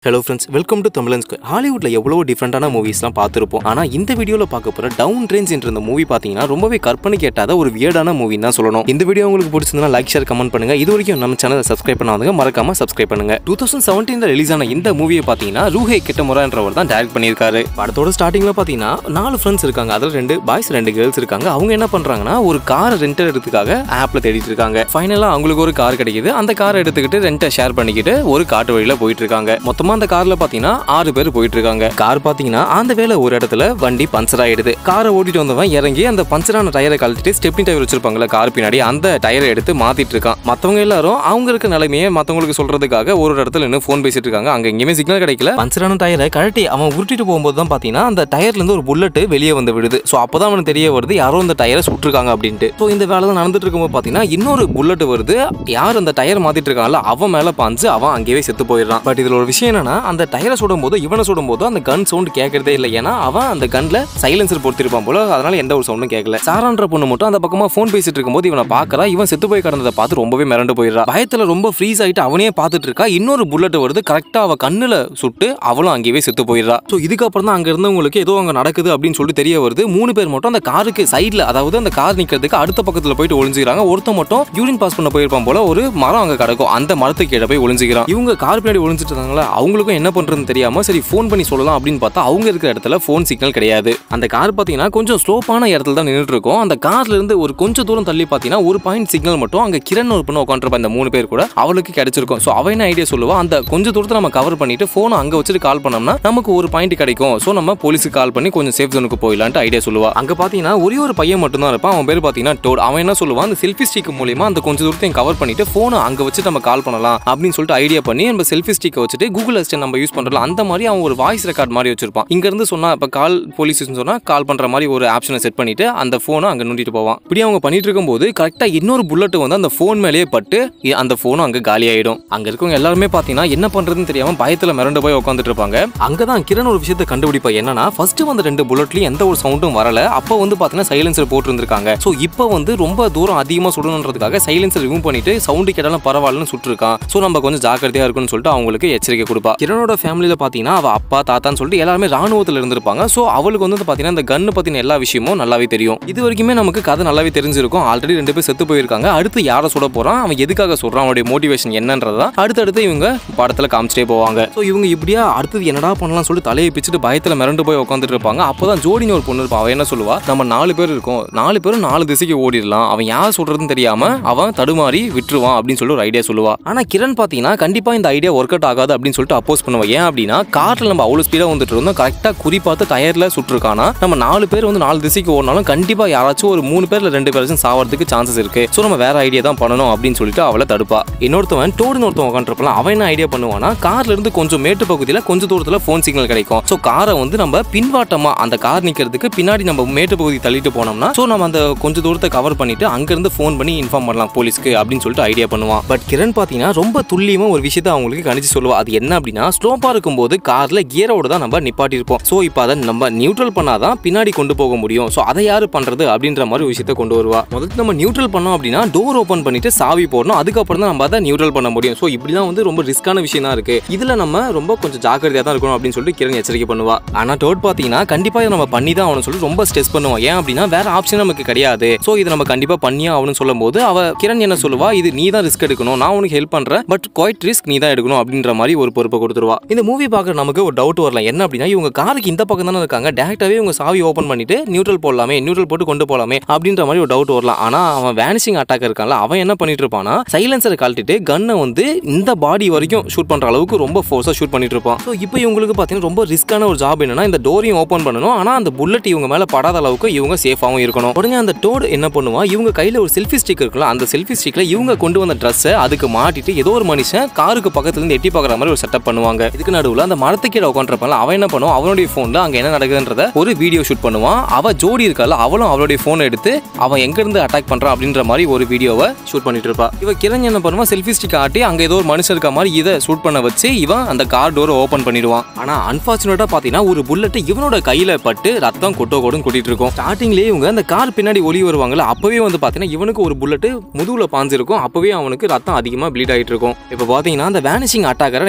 hello friends welcome to தமிழன்ஸ்க்கு ஹாலிவுட்ல எவ்வளவோ டிஃப்ரெண்டான மூவிஸ்லாம் பார்த்துருப்போம் ஆனால் இந்த வீடியோவில் பார்க்க போகிற டவுன் ரேஞ்ச் என்ற இந்த மூவி பார்த்தீங்கன்னா ரொம்பவே கற்பனை கேட்டாத ஒரு வியர்டான மூவின்னு தான் சொல்லணும் இந்த வீடியோ உங்களுக்கு பிடிச்சிருந்தா லைக் ஷேர் கமெண்ட் பண்ணுங்க இது வரைக்கும் நம்ம சேனலை சப்ஸ்கிரைப் பண்ணாதவங்க மறக்காம சப்ஸ்கிரைப் பண்ணுங்க டூ தௌசண்ட் செவன்டீனில் ரிலீஸ் ஆன இந்த மூவியை பார்த்தீங்கன்னா ரூஹே கிட்டமுறான்றவர் தான் டைரக்ட் பண்ணியிருக்காரு படத்தோட ஸ்டார்டிங்ல பார்த்தீங்கன்னா நாலு ஃப்ரெண்ட்ஸ் இருக்காங்க அதில் ரெண்டு பாய்ஸ் ரெண்டு கேர்ள்ஸ் இருக்காங்க அவங்க என்ன பண்றாங்கன்னா ஒரு காரை ரெண்டர் எடுத்துக்காக ஆப்ல தேடிட்டு இருக்காங்க ஃபைனலாக அவங்களுக்கு ஒரு கார் கிடைக்குது அந்த காரை எடுத்துக்கிட்டு ரெண்டை ஷேர் பண்ணிக்கிட்டு ஒரு காட்டு வழியில போயிட்டு இருக்காங்க மொத்தமா அந்த கார்ல பாத்தீங்கன்னா ஆறு பேர் போயிட்டு இருக்காங்க கார் பாத்தீங்கன்னா அந்த வேலை ஒரு இடத்துல வண்டி பஞ்சர் ஆயிடுது காரை ஓட்டிட்டு வந்தவன் இறங்கி அந்த பஞ்சரான டயரை கழட்டிட்டு ஸ்டெப்னி டயர் வச்சிருப்பாங்கல்ல கார் பின்னாடி அந்த டயரை எடுத்து மாத்திட்டு இருக்கான் மத்தவங்க எல்லாரும் அவங்க இருக்க நிலைமையை மத்தவங்களுக்கு சொல்றதுக்காக ஒரு ஒரு இடத்துல இன்னும் ஃபோன் பேசிட்டு இருக்காங்க அங்க எங்கேயுமே சிக்னல் கிடைக்கல பஞ்சரான டயரை கழட்டி அவன் உருட்டிட்டு போகும்போது தான் பாத்தீங்கன்னா அந்த டயர்ல இருந்து ஒரு புல்லட் வெளியே வந்து விடுது ஸோ அப்பதான் அவனுக்கு தெரிய வருது யாரோ இந்த டயரை சுட்டிருக்காங்க அப்படின்ட்டு ஸோ இந்த வேலை தான் நடந்துட்டு இருக்கும்போது பாத்தீங்கன்னா இன்னொரு புல்லட் வருது யார் அந்த டயர் மாத்திட்டு இருக்காங்கல்ல அவன் மேல பாஞ்சு அவன் அங்கேயே செத்து போயிடுறான் பட் இதுல ஒரு விஷயம் என்னன்னா அந்த டயரை சுடும் போது இவனை சுடும் போது அந்த கன் சவுண்ட் கேட்கறதே இல்லை ஏன்னா அவன் அந்த கன்ல சைலன்சர் பொறுத்திருப்பான் போல அதனால எந்த ஒரு சவுண்டும் கேட்கல சாரான்ற பொண்ணு மட்டும் அந்த பக்கமா ஃபோன் பேசிட்டு இருக்கும்போது இவனை பாக்குறா இவன் செத்து போய் கடந்ததை பார்த்து ரொம்பவே மிரண்டு போயிடுறா பயத்துல ரொம்ப ஃப்ரீஸ் ஆயிட்டு அவனே பார்த்துட்டு இருக்கா இன்னொரு புல்லட் வருது கரெக்டா அவ கண்ணுல சுட்டு அவளும் அங்கேயே செத்து போயிடுறா ஸோ இதுக்கப்புறம் தான் அங்க இருந்தவங்களுக்கு ஏதோ அங்க நடக்குது அப்படின்னு சொல்லிட்டு தெரிய வருது மூணு பேர் மட்டும் அந்த காருக்கு சைடுல அதாவது அந்த கார் நிக்கிறதுக்கு அடுத்த பக்கத்துல போயிட்டு ஒளிஞ்சுக்கிறாங்க ஒருத்தன் மட்டும் யூரின் பாஸ் பண்ண போயிருப்பான் போல ஒரு மரம் அங்க கிடக்கும் அந்த மரத்துக்கு கீழே போய் ஒளிஞ்சுக்கிறான் இவங்க கார் பின்னாடி ஒளிஞ்சிட்டு இருந்தாங்களா அவங்களுக்கும் என்ன பண்றதுன்னு தெரியாம சரி ஃபோன் பண்ணி சொல்லலாம் அப்படின்னு பார்த்தா அவங்க இருக்கிற இடத்துல ஃபோன் சிக்னல் கிடையாது அந்த கார் பாத்தீங்கன்னா கொஞ்சம் ஸ்லோப்பான இடத்துல தான் நின்றுட்டு இருக்கும் அந்த கார்ல இருந்து ஒரு கொஞ்சம் தூரம் தள்ளி பாத்தீங்கன்னா ஒரு பாயிண்ட் சிக்னல் மட்டும் அங்க கிரண் ஒரு பொண்ணு உட்காந்துருப்பா இந்த மூணு பேர் கூட அவளுக்கு கிடைச்சிருக்கும் ஸோ அவ என்ன ஐடியா சொல்லுவா அந்த கொஞ்சம் தூரத்தை நம்ம கவர் பண்ணிட்டு ஃபோனை அங்க வச்சுட்டு கால் பண்ணோம்னா நமக்கு ஒரு பாயிண்ட் கிடைக்கும் ஸோ நம்ம போலீஸுக்கு கால் பண்ணி கொஞ்சம் சேஃப் ஜோனுக்கு போயிடலான்ட்டு ஐடியா சொல்லுவா அங்க பாத்தீங்கன்னா ஒரே ஒரு பையன் மட்டும் தான் இருப்பான் அவன் பேர் பாத்தீங்கன்னா டோட் அவன் என்ன சொல்லுவான் அந்த செல்ஃபி ஸ்டிக் மூலியமா அந்த கொஞ்சம் தூரத்தையும் கவர் பண்ணிட்டு ஃபோனை அங்க வச்சு நம்ம கால் பண்ணலாம் அப்படின்னு சொல்லிட்டு ஐடியா பண்ணி நம்ம செல்ஃபி ஸ்டிக்கை வச்சுட்டு கூகுள் அசிஸ்டன்ட் நம்ம யூஸ் பண்றோம் அந்த மாதிரி அவன் ஒரு வாய்ஸ் ரெக்கார்ட் மாதிரி வச்சிருப்பான் இங்க இருந்து சொன்னா இப்ப கால் போலீஸ் சொன்னா கால் பண்ற மாதிரி ஒரு ஆப்ஷனை செட் பண்ணிட்டு அந்த போனை அங்க நோண்டிட்டு போவான் இப்படி அவங்க பண்ணிட்டு இருக்கும்போது கரெக்டா இன்னொரு புல்லட் வந்து அந்த போன் மேலேயே பட்டு இ- அந்த போனும் அங்க காலி ஆயிடும் அங்க இருக்கவங்க எல்லாருமே பாத்தீங்கன்னா என்ன பண்றதுன்னு தெரியாம பயத்துல மிரண்டு போய் உட்காந்துட்டு இருப்பாங்க அங்கதான் கிரண் ஒரு விஷயத்தை கண்டுபிடிப்பா என்னன்னா ஃபர்ஸ்ட் வந்து ரெண்டு புல்லட்லயும் எந்த ஒரு சவுண்டும் வரல அப்போ வந்து பாத்தீங்கன்னா சைலன்சர் போட்டு இருந்திருக்காங்க சோ இப்போ வந்து ரொம்ப தூரம் அதிகமா சுடணுன்றதுக்காக சைலன்சர் ரிமூவ் பண்ணிட்டு சவுண்டு கேட்டாலும் பரவாயில்லன்னு சுட்டிருக்கான் சோ நம்ம கொஞ்சம் ஜாக்கிரதையா இருக்கணும்னு சொல்லிட்டு அவங்களுக்கு எச்சரிக்கை கொடுப்பா கிரணோட ஃபேமிலியில பாத்தீங்கன்னா அவ அப்பா தாத்தான்னு சொல்லிட்டு எல்லாருமே ராணுவத்துல இருந்திருப்பாங்க சோ அவளுக்கு வந்து பாத்தீங்கன்னா இந்த கன்னு பத்தின எல்லா விஷயமும் நல்லாவே தெரியும் இது வரைக்குமே நமக்கு கதை நல்லாவே தெரிஞ்சிருக்கும் ஆல்ரெடி ரெண்டு பேர் செத்து போயிருக்காங்க அடுத்து யாரை சுட போறான் அவன் எதுக்காக சொல்றான் அவனுடைய மோட்டிவேஷன் என்னன்றதா அடுத்தடுத்து இவங்க படத்துல காமிச்சிட்டே போவாங்க ஸோ இவங்க இப்படியா அடுத்தது என்னடா பண்ணலாம் சொல்லிட்டு தலையை பிச்சுட்டு பயத்துல மிரண்டு போய் உட்காந்துட்டு இருப்பாங்க அப்பதான் ஜோடின்னு ஒரு பொண்ணு இருப்பான் அவன் என்ன சொல்லுவா நம்ம நாலு பேர் இருக்கோம் நாலு பேரும் நாலு திசைக்கு ஓடிடலாம் அவன் யார் சொல்றதுன்னு தெரியாம அவன் தடுமாறி விட்டுருவான் அப்படின்னு சொல்லி ஒரு ஐடியா சொல்லுவா ஆனா கிரண் பாத்தீங்கன்னா கண்டிப்பா இந்த ஐடியா ஒர்க் அவுட் ஆகாது அப்படின்னு சொல்லிட்டு அப்போஸ் பண்ணுவா ஏன் அப்படின்னா கார்ல நம்ம அவ்வளவு ஸ்பீடா வந்துட்டு இருந்தோம் கரெக்டா குறி பார்த்து டயர்ல சுட்டிருக்கானா நம்ம நாலு பேர் வந்து நாலு திசைக்கு ஓடினாலும் கண்டிப்பா யாராச்சும் ஒரு மூணு பேர்ல ரெண்டு பேராச்சும் சாவறதுக்கு சான்சஸ் இருக்கு ஸோ நம்ம வேற ஐடியா தான் பண்ணணும் அப்படின்னு சொல்லிட்டு அவளை தடுப்பா இன்னொருத்தவன் டோடுன்னு ஒருத்தவன் உட்காந்துருப்பான் அவன் என்ன ஐடியா பண்ணுவானா கார்ல இருந்து கொஞ்சம் மேட்டு பகுதியில் கொஞ்சம் தூரத்துல ஃபோன் சிக்னல் கிடைக்கும் ஸோ காரை வந்து நம்ம பின்வாட்டமா அந்த கார் நிக்கிறதுக்கு பின்னாடி நம்ம மேட்டு பகுதி தள்ளிட்டு போனோம்னா ஸோ நம்ம அந்த கொஞ்சம் தூரத்தை கவர் பண்ணிட்டு அங்கிருந்து ஃபோன் பண்ணி இன்ஃபார்ம் பண்ணலாம் போலீஸ்க்கு அப்படின்னு சொல்லிட்டு ஐடியா பண்ணுவான் பட் கிரண் பாத்தீங்கன்னா ரொம்ப துல்லியமா ஒரு விஷயத்தை அவங்களுக்கு கணிச்சு சொல்லுவா அது என்ன அப்படின்னா ஸ்லோப்பா இருக்கும்போது கார்ல கியரோட தான் நம்ம நிப்பாட்டி இருப்போம் ஸோ இப்போ அதை நம்ம நியூட்ரல் பண்ணாதான் பின்னாடி கொண்டு போக முடியும் ஸோ அதை யாரு பண்றது அப்படின்ற மாதிரி ஒரு விஷயத்தை கொண்டு வருவா முதல்ல நம்ம நியூட்ரல் பண்ணோம் அப்படின்னா டோர் ஓப்பன் பண்ணிட்டு சாவி போடணும் அதுக்கப்புறம் தான் நம்ம அதை நியூட்ரல் பண்ண முடியும் ஸோ இப்படிலாம் வந்து ரொம்ப ரிஸ்கான விஷயம் தான் இருக்கு இதுல நம்ம ரொம்ப கொஞ்சம் ஜாக்கிரதையா தான் இருக்கணும் அப்படின்னு சொல்லிட்டு கிரண் எச்சரிக்கை பண்ணுவா ஆனா டோட் பாத்தீங்கன்னா கண்டிப்பா இதை நம்ம பண்ணி தான் ஆகணும் சொல்லிட்டு ரொம்ப ஸ்ட்ரெஸ் பண்ணுவோம் ஏன் அப்படின்னா வேற ஆப்ஷன் நமக்கு கிடையாது ஸோ இதை நம்ம கண்டிப்பா பண்ணியே ஆகணும்னு சொல்லும் போது அவ கிரண் என்ன சொல்லுவா இது நீ தான் ரிஸ்க் எடுக்கணும் நான் உனக்கு ஹெல்ப் பண்றேன் பட் குவைட் ரிஸ்க் நீ தான் எடுக்கணும் அப்படின்ற மாதிரி ஒரு பொறுப்பை கொடுத்துருவா இந்த மூவி பார்க்குற நமக்கு ஒரு டவுட் வரலாம் என்ன அப்படின்னா இவங்க காருக்கு இந்த பக்கம் தானே இருக்காங்க டேரக்டாவே இவங்க சாவி ஓப்பன் பண்ணிட்டு நியூட்ரல் போடலாமே நியூட்ரல் போட்டு கொண்டு போலாமே அப்படின்ற மாதிரி ஒரு டவுட் வரலாம் ஆனா அவன் வேனிஷிங் அட்டாக் இருக்கான்ல அவன் என்ன பண்ணிட்டு இருப்பானா சைலன்சரை கழட்டிட்டு கன்னை வந்து இந்த பாடி வரைக்கும் ஷூட் பண்ற அளவுக்கு ரொம்ப ஃபோர்ஸா ஷூட் பண்ணிட்டு இருப்பான் ஸோ இப்போ இவங்களுக்கு பார்த்தீங்கன்னா ரொம்ப ரிஸ்கான ஒரு ஜாப் என்னன்னா இந்த டோரையும் ஓப்பன் பண்ணணும் ஆனா அந்த புல்லட் இவங்க மேல படாத அளவுக்கு இவங்க சேஃபாகவும் இருக்கணும் உடனே அந்த டோடு என்ன பண்ணுவா இவங்க கையில ஒரு செல்ஃபி ஸ்டிக் இருக்குல்ல அந்த செல்ஃபி ஸ்டிக்ல இவங்க கொண்டு வந்த ட்ரெஸ்ஸை அதுக்கு மாட்டிட்டு ஏதோ ஒரு மனுஷன் காருக்கு பக்கத்துல இருந்து எட்டி பார்க்குற மாதிரி ஒரு செட்டப் பண்ணுவாங்க இதுக்கு நடுவில் அந்த மரத்துக்கு கீழே உட்காந்துருப்பாங்க அவன் என்ன பண்ணுவான் அவனுடைய ஃபோனில் அங்கே என்ன நடக்குதுன்றத ஒரு வீடியோ ஷூட் பண்ணுவான் அவ ஜோடி இருக்கால அவளும் அவளுடைய ஃபோனை எடுத்து அவன் எங்க இருந்து அட்டாக் பண்றான் அப்படின்ற மாதிரி ஒரு வீடியோவை ஷூட் பண்ணிட்டு இருப்பா இவ கிரண் என்ன பண்ணுவான் செல்ஃபி ஸ்டிக் ஆட்டி அங்க ஏதோ ஒரு மனுஷன் இருக்க மாதிரி இதை ஷூட் பண்ண வச்சு இவன் அந்த கார் டோரை ஓப்பன் பண்ணிடுவான் ஆனா அன்பார்ச்சுனேட்டா பாத்தீங்கன்னா ஒரு புல்லட் இவனோட கையில பட்டு ரத்தம் கொட்டோ கொடும் கொட்டிட்டு இருக்கும் ஸ்டார்டிங்லேயே இவங்க அந்த கார் பின்னாடி ஒளி வருவாங்கல்ல அப்பவே வந்து பாத்தீங்கன்னா இவனுக்கு ஒரு புல்லட் முதுகுல பாஞ்சிருக்கும் அப்பவே அவனுக்கு ரத்தம் அதிகமா ப்ளீட் ஆயிட்டு இருக்கும் இப்போ பாத்தீங்கன்னா அந்த வேனிஷிங் அட்டாக்கரை ஏமாத்தி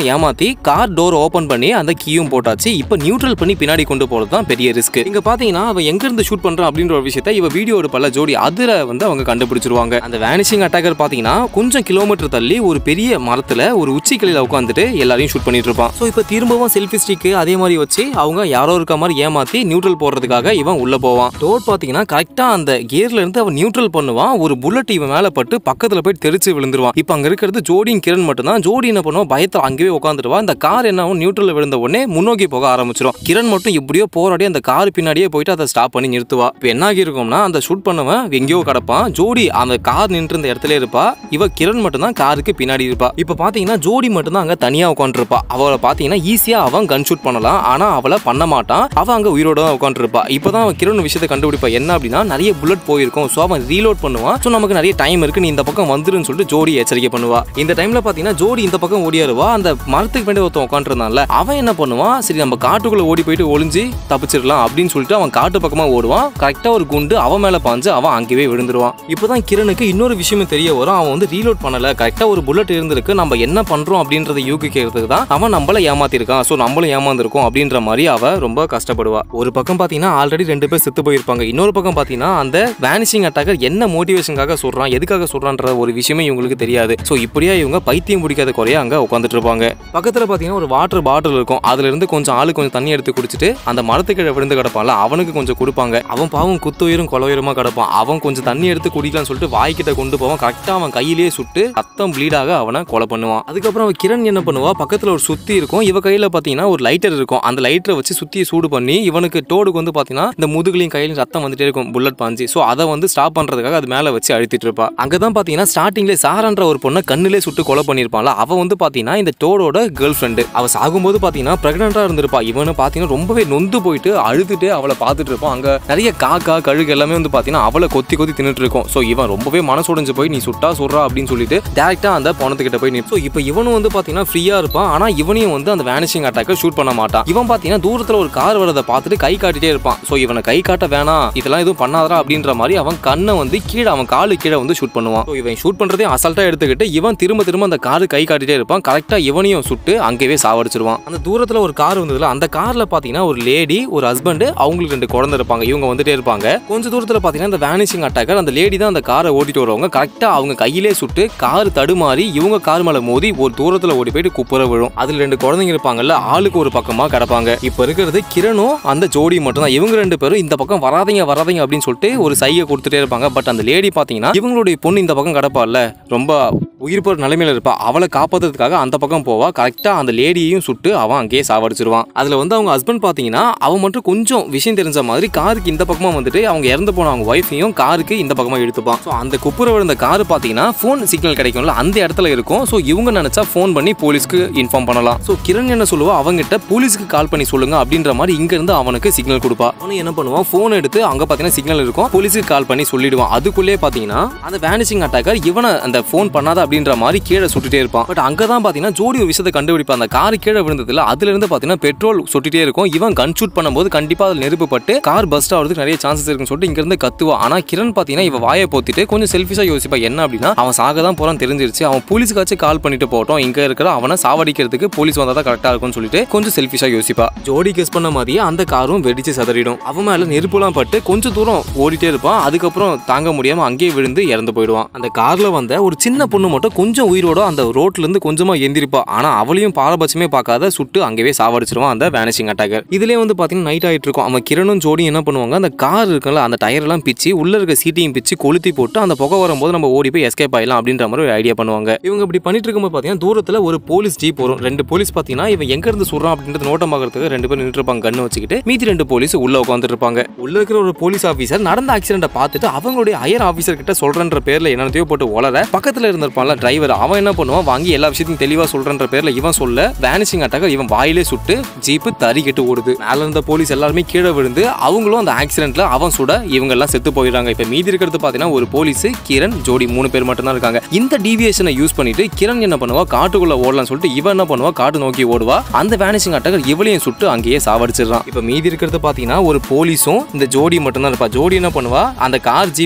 ஏமாத்தி கார் டோர் ஓபன் பண்ணி அந்த கீயும் போட்டாச்சு இப்போ நியூட்ரல் பண்ணி பின்னாடி கொண்டு போறது தான் பெரிய ரிஸ்க் இங்க பாத்தீங்கன்னா அவன் எங்க இருந்து ஷூட் பண்றான் அப்படின்ற ஒரு விஷயத்த இவ வீடியோ எடுப்பல ஜோடி அதுல வந்து அவங்க கண்டுபிடிச்சிருவாங்க அந்த வேனிஷிங் அட்டாக்கர் பாத்தீங்கன்னா கொஞ்சம் கிலோமீட்டர் தள்ளி ஒரு பெரிய மரத்துல ஒரு உச்சி கிளையில உட்காந்துட்டு எல்லாரையும் ஷூட் பண்ணிட்டு இருப்பான் ஸோ இப்போ திரும்பவும் செல்ஃபி ஸ்டிக் அதே மாதிரி வச்சு அவங்க யாரோ இருக்க மாதிரி ஏமாத்தி நியூட்ரல் போடுறதுக்காக இவன் உள்ள போவான் டோர் பாத்தீங்கன்னா கரெக்டா அந்த கியர்ல இருந்து அவன் நியூட்ரல் பண்ணுவான் ஒரு புல்லட் இவன் மேல பட்டு பக்கத்துல போய் தெரிச்சு விழுந்துருவான் இப்போ அங்க இருக்கிறது ஜோடியும் கிரண் மட்டும்தான் ஜோடி என்ன பண்ணுவோம் பயத்தில் அங்கேயே உட்காந்துருவா இந்த கார் என்ன ஆகும் நியூட்ரல் விழுந்த உடனே முன்னோக்கி போக ஆரம்பிச்சிடும் கிரண் மட்டும் எப்படியோ போராடி அந்த கார் பின்னாடியே போயிட்டு அதை ஸ்டாப் பண்ணி நிறுத்துவா இப்போ என்ன ஆகிருக்கும்னா அந்த ஷூட் பண்ணவன் எங்கேயோ கிடப்பான் ஜோடி அந்த கார் நின்று இருந்த இடத்துல இருப்பா இவ கிரண் மட்டும் தான் காருக்கு பின்னாடி இருப்பா இப்போ பாத்தீங்கன்னா ஜோடி மட்டும் தான் அங்க தனியா உட்காந்துருப்பா அவளை பாத்தீங்கன்னா ஈஸியா அவன் கன் ஷூட் பண்ணலாம் ஆனா அவளை பண்ண மாட்டான் அவன் அங்க உயிரோட தான் உட்காந்துருப்பா இப்போதான் அவன் கிரண் விஷயத்தை கண்டுபிடிப்பா என்ன அப்படின்னா நிறைய புல்லட் போயிருக்கும் ஸோ அவன் ரீலோட் பண்ணுவான் ஸோ நமக்கு நிறைய டைம் இருக்கு நீ இந்த பக்கம் வந்துருன்னு சொல்லிட்டு ஜோடி எச்சரிக்கை பண்ணுவா இந்த டைம்ல பாத்தீங்கன்னா ஜோடி இந்த பக்கம் ஓடியாருவா அந்த மரத்துக்கு பின்னாடி ஒருத்தன் உட்காந்துருந்தான்ல அவன் என்ன பண்ணுவான் சரி நம்ம காட்டுக்குள்ள ஓடி போயிட்டு ஒளிஞ்சு தப்பிச்சிடலாம் அப்படின்னு சொல்லிட்டு அவன் காட்டு பக்கமா ஓடுவான் கரெக்டா ஒரு குண்டு அவன் மேல பாஞ்சு அவன் அங்கேயே விழுந்துருவான் இப்போதான் கிரணுக்கு இன்னொரு விஷயமும் தெரிய வரும் அவன் வந்து ரீலோட் பண்ணல கரெக்டா ஒரு புல்லட் இருந்திருக்கு நம்ம என்ன பண்றோம் அப்படின்றத யூகிக்கிறதுக்கு தான் அவன் நம்மள ஏமாத்திருக்கான் ஸோ நம்மளும் ஏமாந்துருக்கோம் அப்படின்ற மாதிரி அவ ரொம்ப கஷ்டப்படுவா ஒரு பக்கம் பாத்தீங்கன்னா ஆல்ரெடி ரெண்டு பேர் செத்து போயிருப்பாங்க இன்னொரு பக்கம் பாத்தீங்கன்னா அந்த வேனிஷிங் அட்டாக்கர் என்ன மோட்டிவேஷனுக்காக சொல்றான் எதுக்காக சொல்றான்ற ஒரு விஷயமே இவங்களுக்கு தெரியாது ஸோ இப்படியா இவங்க பைத்தியம் பிடிக்காத குறைய அங்க உட்காந்துட்டு இருப்பாங்க பக்கத்துல பாத்தீங்கன்னா ஒரு வாட்டர் பாட்டில் இருக்கும் அதுல இருந்து கொஞ்சம் ஆளு கொஞ்சம் தண்ணி எடுத்து குடிச்சிட்டு அந்த மரத்துக்கிட்ட விழுந்து கிடப்பான்ல அவனுக்கு கொஞ்சம் கொடுப்பாங்க அவன் பாவம் குத்துயிரும் கொலவுயரமா கிடப்பான் அவன் கொஞ்சம் தண்ணி எடுத்து குடிக்கலாம்னு சொல்லிட்டு வாய்க்கிட்ட கொண்டு போவான் கரெக்டா அவன் கையிலேயே சுட்டு ரத்தம் ப்ளீடாக அவனை கொலை பண்ணுவான் அதுக்கப்புறம் அவன் கிரண் என்ன பண்ணுவா பக்கத்துல ஒரு சுத்தி இருக்கும் இவ கையில பாத்தீங்கன்னா ஒரு லைட்டர் இருக்கும் அந்த லைட்டரை வச்சு சுத்தியை சூடு பண்ணி இவனுக்கு டோடுக்கு வந்து பாத்தீங்கன்னா இந்த முதுகுலையும் கையிலையும் ரத்தம் வந்துட்டே இருக்கும் புல்லட் பாஞ்சு ஸோ அதை வந்து ஸ்டாப் பண்றதுக்காக அது மேல வச்சு அழுத்திட்டு இருப்பா அங்கதான் பாத்தீங்கன்னா ஸ்டார்டிங்ல சாரான்ற ஒரு பொண்ணை கண்ணிலே சுட்டு கொலை பண்ணிருப்பான்ல அவ வந்து பாத்தீங்கன்னா இந்த டோடோட கேர்ள் ஃப்ரெண்டு அவ சாகும்போது பாத்தீங்கன்னா பிரெக்னெண்டா இருந்திருப்பா இவனு பாத்தீங்கன்னா ரொம்பவே நொந்து போயிட்டு அழுதுட்டு அவளை பார்த்துட்டு இருப்பான் அங்க நிறைய காக்கா கழுகு எல்லாமே வந்து பாத்தீங்கன்னா அவளை கொத்தி கொத்தி தின்னுட்டு இருக்கும் ஸோ இவன் ரொம்பவே மனசுடைஞ்சு போய் நீ சுட்டா சுடுறா அப்படின்னு சொல்லிட்டு டேரக்டா அந்த பணத்துக்கிட்ட போய் நிற்போம் இப்போ இவனும் வந்து பாத்தீங்கன்னா ஃப்ரீயா இருப்பான் ஆனா இவனையும் வந்து அந்த வேனிஷிங் அட்டாக்கை ஷூட் பண்ண மாட்டான் இவன் பாத்தீங்கன்னா தூரத்துல ஒரு கார் வரதை பார்த்துட்டு கை காட்டிட்டே இருப்பான் ஸோ இவனை கை காட்ட வேணாம் இதெல்லாம் எதுவும் பண்ணாதரா அப்படின்ற மாதிரி அவன் கண்ணை வந்து கீழே அவன் காலு கீழே வந்து ஷூட் பண்ணுவான் ஸோ இவன் ஷூட் பண்றதே அசால்ட்டா எடுத்துக்கிட்டு இவன் திரும்ப திரும்ப அந்த காரு கை காட்டிட்டே இருப்பான் கரெக்டா இவனையும் சுட்டு அங்கேயே சாவடிச்சிருவான் அந்த தூரத்துல ஒரு கார் வந்ததுல அந்த கார்ல பாத்தீங்கன்னா ஒரு லேடி ஒரு ஹஸ்பண்ட் அவங்களுக்கு ரெண்டு குழந்தை இருப்பாங்க இவங்க வந்துட்டே இருப்பாங்க கொஞ்ச தூரத்துல பாத்தீங்கன்னா அந்த வேனிஷிங் அட்டாக்கர் அந்த லேடி தான் அந்த காரை ஓட்டிட்டு வருவாங்க கரெக்டா அவங்க கையிலே சுட்டு கார் தடுமாறி இவங்க கார் மேல மோதி ஒரு தூரத்துல ஓடி போயிட்டு குப்புற விழும் அதுல ரெண்டு குழந்தைங்க இருப்பாங்கல்ல ஆளுக்கு ஒரு பக்கமா கிடப்பாங்க இப்ப இருக்கிறது கிரணும் அந்த ஜோடி மட்டும் தான் இவங்க ரெண்டு பேரும் இந்த பக்கம் வராதீங்க வராதீங்க அப்படின்னு சொல்லிட்டு ஒரு சையை கொடுத்துட்டே இருப்பாங்க பட் அந்த லேடி பாத்தீங்கன்னா இவங்களுடைய பொண்ணு இந்த பக்கம் கிடப்பால ரொம்ப உயிர் போற நிலைமையில இருப்பா அவளை காப்பாத்துறதுக்காக அந்த பக்கம் போவா கரெக்டா அந்த லேடியையும் சுட்டு அவன் அங்கேயே சாவடிச்சிருவான் அதுல வந்து அவங்க ஹஸ்பண்ட் பாத்தீங்கன்னா அவன் மட்டும் கொஞ்சம் விஷயம் தெரிஞ்ச மாதிரி காருக்கு இந்த பக்கமா வந்துட்டு அவங்க இறந்து போன அவங்க ஒய்ஃபையும் காருக்கு இந்த பக்கமா இழுத்துப்பான் ஸோ அந்த குப்புற விழுந்த கார் பாத்தீங்கன்னா ஃபோன் சிக்னல் கிடைக்கும்ல அந்த இடத்துல இருக்கும் ஸோ இவங்க நினைச்சா ஃபோன் பண்ணி போலீஸ்க்கு இன்ஃபார்ம் பண்ணலாம் ஸோ கிரண் என்ன சொல்லுவா அவங்ககிட்ட போலீஸ்க்கு கால் பண்ணி சொல்லுங்க அப்படின்ற மாதிரி இங்க இருந்து அவனுக்கு சிக்னல் கொடுப்பா அவனு என்ன பண்ணுவான் ஃபோன் எடுத்து அங்க பாத்தீங்கன்னா சிக்னல் இருக்கும் போலீஸுக்கு கால் பண்ணி சொல்லிடுவான் அதுக்குள்ளே பாத்தீங்கன்னா அந்த வேனிஷிங் அட்டாக்கர் இவனை அந்த ஃபோன் பண்ணாத அப்படின்ற மாதிரி கீழே சுட்டுட்டே இருப்பான் பட் அங்கதான் பாத்தீங்கன்னா ஜோடி ஒரு விஷயத்தை கண்டுபிடிப்பான் அந்த கார் கீழே விழுந்ததுல அதுல இருந்து பாத்தீங்கன்னா பெட்ரோல் சுட்டுட்டே இருக்கும் இவன் கன் ஷூட் பண்ணும்போது கண்டிப்பா அதில் நெருப்பு பட்டு கார் பஸ்ட் ஆகிறதுக்கு நிறைய சான்சஸ் இருக்குன்னு சொல்லிட்டு இங்க இருந்து கத்துவா ஆனா கிரண் பாத்தீங்கன்னா இவ வாயை போத்திட்டு கொஞ்சம் செல்ஃபிஷா யோசிப்பா என்ன அப்படின்னா அவன் சாக தான் போறான் தெரிஞ்சிருச்சு அவன் போலீஸுக்காச்சும் கால் பண்ணிட்டு போட்டோம் இங்க இருக்கிற அவனை சாவடிக்கிறதுக்கு போலீஸ் வந்தா தான் கரெக்டா இருக்கும்னு சொல்லிட்டு கொஞ்சம் செல்ஃபிஷா யோசிப்பா ஜோடி கெஸ் பண்ண மாதிரியே அந்த காரும் வெடிச்சு சதறிடும் அவன் மேல நெருப்புலாம் பட்டு கொஞ்சம் தூரம் ஓடிட்டே இருப்பான் அதுக்கப்புறம் தாங்க முடியாம அங்கேயே விழுந்து இறந்து போயிடுவான் அந்த கார்ல வந்த ஒரு சின்ன பொண்ணு மட்டும் கொஞ்சம் உயிரோட அந்த ரோட்ல இருந்து கொஞ்சமா எந்திரிப்பா ஆனா அவளையும் பாரபட்சமே பார்க்காத சுட்டு அங்கேயே சாவடிச்சிருவான் அந்த வேனிஷிங் அட்டாக்கர் இதுலயே வந்து பாத்தீங்கன்னா நைட் ஆயிட்டு இருக்கும் அவன் கிரணும் ஜோடியும் என்ன பண்ணுவாங்க அந்த கார் இருக்குல்ல அந்த டயர் எல்லாம் பிச்சு உள்ள இருக்க சீட்டையும் பிச்சு கொளுத்தி போட்டு அந்த புகை வரும்போது நம்ம ஓடி போய் எஸ்கேப் ஆயிடலாம் அப்படின்ற மாதிரி ஒரு ஐடியா பண்ணுவாங்க இவங்க இப்படி பண்ணிட்டு இருக்கும்போது பாத்தீங்கன்னா தூரத்துல ஒரு போலீஸ் ஜீப் வரும் ரெண்டு போலீஸ் பாத்தீங்கன்னா இவன் எங்க இருந்து சொல்றான் அப்படின்றது நோட்டம் பார்க்கறதுக்கு ரெண்டு பேரும் நின்று இருப்பாங்க கண்ணு வச்சுக்கிட்டு மீதி ரெண்டு போலீஸ் உள்ள உட்காந்துட்டு இருப்பாங்க உள்ள இருக்கிற ஒரு போலீஸ் ஆபீசர் நடந்த ஆக்சிடென்ட்டை பார்த்துட்டு அவங்களுடைய ஹையர் ஆபீசர் கிட்ட சொல்றன்ற பேர்ல என்னத்தையோ போட்டு உளர பக்கத்துல இருந்திருப்பான்ல டிரைவர் அவன் என்ன பண்ணுவான் வாங்கி எல்லா விஷயத்தையும் தெளிவா சொல்றன்ற பேர்ல இவன் சொல்ல வேனிஷிங் அட்டாக இவன் வாயிலே சுட்டு ஜீப்பு தறிக்கிட்டு ஓடுது மேல இருந்த போலீஸ் எல்லாருமே கீழே விழுந்து அவங்களும் அந்த ஆக்சிடென்ட்ல அவன் சுட இவங்க எல்லாம் செத்து போயிடுறாங்க இப்ப மீதி இருக்கிறது பாத்தீங்கன்னா ஒரு போலீஸ் கிரண் ஜோடி மூணு பேர் மட்டும் தான் இருக்காங்க இந்த டிவியேஷனை யூஸ் பண்ணிட்டு கிரண் என்ன பண்ணுவா காட்டுக்குள்ள ஓடலாம்னு சொல்லிட்டு இவன் என்ன பண்ணுவா காட்டு நோக்கி ஓடுவா அந்த வேனிஷிங் அட்டாக இவளையும் சுட்டு அங்கேயே சாவடிச்சிடறான் இப்ப மீதி இருக்கிறது பாத்தீங்கன்னா ஒரு போலீஸும் இந்த ஜோடி மட்டும் தான் இருப்பா ஜோடி என்ன பண்ணுவா அந்த கார் ஜீப்பையும்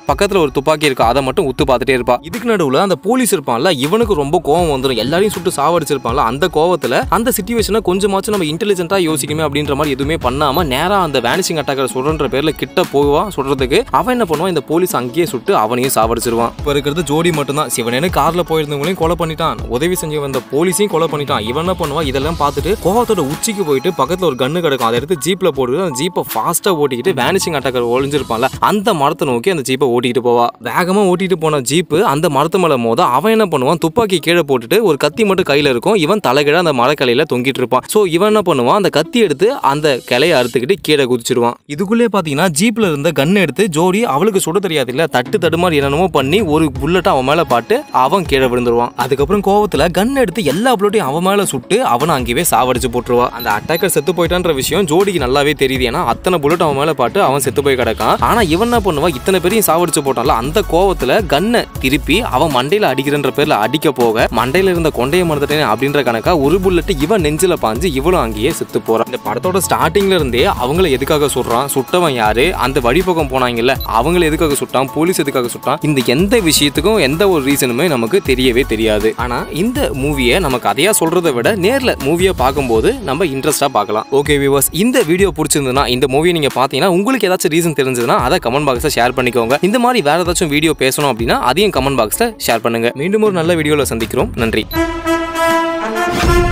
பக்கத்துல ஒரு துப்பாக்கி இருக்கும் அதை மட்டும் உத்து பார்த்துட்டே இருப்பா இதுக்கு நடுவுல அந்த போலீஸ் இருப்பான்ல இவனுக்கு ரொம்ப கோவம் வந்துடும் எல்லாரையும் சுட்டு சாவடிச்சிருப்பான்ல அந்த கோவத்துல அந்த சுச்சுவேஷனை கொஞ்சமாச்சும் நம்ம இன்டெலிஜென்ட்டா யோசிக்கணுமே அப்படின்ற மாதிரி எதுவுமே பண்ணாம நேரா அந்த வேனிஷிங் அட்டாக்கர் சுடுற பேர்ல கிட்ட போவான் சுடுறதுக்கு அவன் என்ன பண்ணுவான் இந்த போலீஸ் அங்கேயே சுட்டு அவனையும் சாவடிச்சிருவான் இப்போ இருக்கிறது ஜோடி மட்டும்தான் சிவனேனு கார்ல போயிருந்தவங்களையும் கொலை பண்ணிட்டான் உதவி செஞ்சு வந்த போலீஸையும் கொலை பண்ணிட்டான் இவன் என்ன பண்ணுவான் இதெல்லாம் பார்த்துட்டு கோவத்தோட உச்சிக்கு போயிட்டு பக்கத்துல ஒரு கன்னு கிடக்கும் அதை எடுத்து ஜீப்ல போட்டு அந்த ஜீப்பை ஃபாஸ்டா ஓட்டிக்கிட்டு வேனிஷிங் அட்டாக்கர் ஒளிஞ்சிருப்பான்ல அந்த மரத்தை நோக்கி அந்த ஜீப்பை ஓட்டிட்டு போவா வேகமா ஓட்டிட்டு போன ஜீப்பு அந்த மரத்து மேல மோத அவன் என்ன பண்ணுவான் துப்பாக்கி கீழே போட்டுட்டு ஒரு கத்தி மட்டும் கையில இருக்கும் இவன் தலைகீழ அந்த மரக்கிளையில தொங்கிட்டு இருப்பான் சோ இவன் என்ன பண்ணுவான் அந்த கத்தி எடுத்து அந்த கிளையை அறுத்துக்கிட்டு கீழே குதிச்சிருவான் இதுக்குள்ளே பாத்தீங்கன்னா ஜீப்ல இருந்த கன் எடுத்து ஜோடி அவளுக்கு சுட தெரியாது இல்ல தட்டு தடுமாறி என்னென்னமோ பண்ணி ஒரு புல்லட் அவன் மேல பாட்டு அவன் கீழே விழுந்துருவான் அதுக்கப்புறம் கோவத்துல கன் எடுத்து எல்லா புல்லட்டையும் அவன் மேல சுட்டு அவனை அங்கேயே சாவடிச்சு போட்டுருவா அந்த அட்டாக்கர் செத்து போயிட்டான்ற விஷயம் ஜோடிக்கு நல்லாவே தெரியுது ஏன்னா அத்தனை புல்லட் அவன் மேல பாட்டு அவன் செத்து போய் கிடக்கான் ஆனா இவன் என்ன பண்ணுவா இத்தனை பேரையும் சாவடிச்சு போட்டான்ல அந்த கோவத்துல கன்னை திருப்பி அவன் மண்டையில அடிக்கிறன்ற பேர்ல அடிக்க போக மண்டையில இருந்த கொண்டைய மறந்துட்டேன் அப்படின்ற கணக்கா ஒரு புல்லட் இவன் நெஞ்சில பாஞ்சு இவளும் அங்கேயே செத்து போறான் இந்த படத்தோட ஸ்டார்டிங்ல இருந்தே அவங்கள எதுக்காக சுடுறான் சுட்டவன் யாரு அந்த வழிபக்கம் போனாங்கல்ல அவங்கள எதுக்காக சுட்டான் போலீஸ் எதுக்காக சுட்டான் இந்த எந்த விஷயத்துக்கும் எந்த ஒரு ரீசனுமே நமக்கு தெரியவே தெரியாது ஆனா இந்த மூவியை நம்ம கதையா சொல்றதை விட நேர்ல மூவியை பார்க்கும்போது நம்ம இன்ட்ரெஸ்டா பார்க்கலாம் ஓகே வியூவர்ஸ் இந்த வீடியோ பிடிச்சிருந்ததுன்னா இந்த மூவியை நீங்க பாத்தீங்கன்னா உங்களுக்கு ஏதாச்சும் ரீசன் தெரிஞ்சதுன்னா அதை கமெண்ட் பாக்ஸ்ல ஷேர் பண்ணிக்கோங்க இந்த மாதிரி வேற ஏதாச்சும் வீடியோ பேசணும் அப்படின்னா அதையும் கமெண்ட் பாக்ஸ்ல ஷேர் பண்ணுங்க மீண்டும் ஒரு நல்ல வீடியோல சந்திக்கிறோம் நன்றி